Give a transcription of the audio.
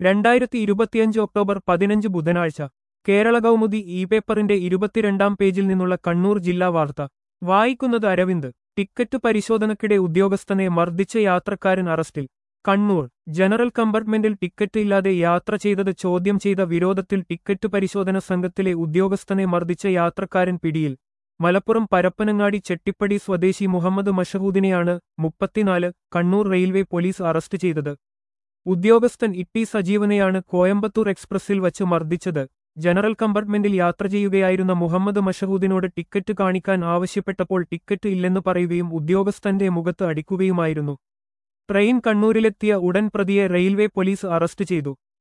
രണ്ടായിരത്തി ഇരുപത്തിയഞ്ച് ഒക്ടോബർ പതിനഞ്ച് ബുധനാഴ്ച കേരള കൗമുദി ഇ പേപ്പറിന്റെ ഇരുപത്തിരണ്ടാം പേജിൽ നിന്നുള്ള കണ്ണൂർ ജില്ലാ വാർത്ത വായിക്കുന്നത് അരവിന്ദ് ടിക്കറ്റ് പരിശോധനയ്ക്കിടെ ഉദ്യോഗസ്ഥനെ മർദ്ദിച്ച യാത്രക്കാരൻ അറസ്റ്റിൽ കണ്ണൂർ ജനറൽ കമ്പാർട്ട്മെന്റിൽ ടിക്കറ്റ് ഇല്ലാതെ യാത്ര ചെയ്തത് ചോദ്യം ചെയ്ത വിരോധത്തിൽ ടിക്കറ്റ് പരിശോധന സംഘത്തിലെ ഉദ്യോഗസ്ഥനെ മർദ്ദിച്ച യാത്രക്കാരൻ പിടിയിൽ മലപ്പുറം പരപ്പനങ്ങാടി ചെട്ടിപ്പടി സ്വദേശി മുഹമ്മദ് മഷഹൂദിനെയാണ് മുപ്പത്തിനാല് കണ്ണൂർ റെയിൽവേ പോലീസ് അറസ്റ്റ് ചെയ്തത് ഉദ്യോഗസ്ഥൻ ഇട്ടി സജീവനെയാണ് കോയമ്പത്തൂർ എക്സ്പ്രസിൽ വച്ച് മർദ്ദിച്ചത് ജനറൽ കമ്പാർട്ട്മെന്റിൽ യാത്ര ചെയ്യുകയായിരുന്ന മുഹമ്മദ് മഷഹൂദിനോട് ടിക്കറ്റ് കാണിക്കാൻ ആവശ്യപ്പെട്ടപ്പോൾ ടിക്കറ്റ് ഇല്ലെന്ന് പറയുകയും ഉദ്യോഗസ്ഥന്റെ മുഖത്ത് അടിക്കുകയുമായിരുന്നു ട്രെയിൻ കണ്ണൂരിലെത്തിയ ഉടൻ പ്രതിയെ റെയിൽവേ പോലീസ് അറസ്റ്റ് ചെയ്തു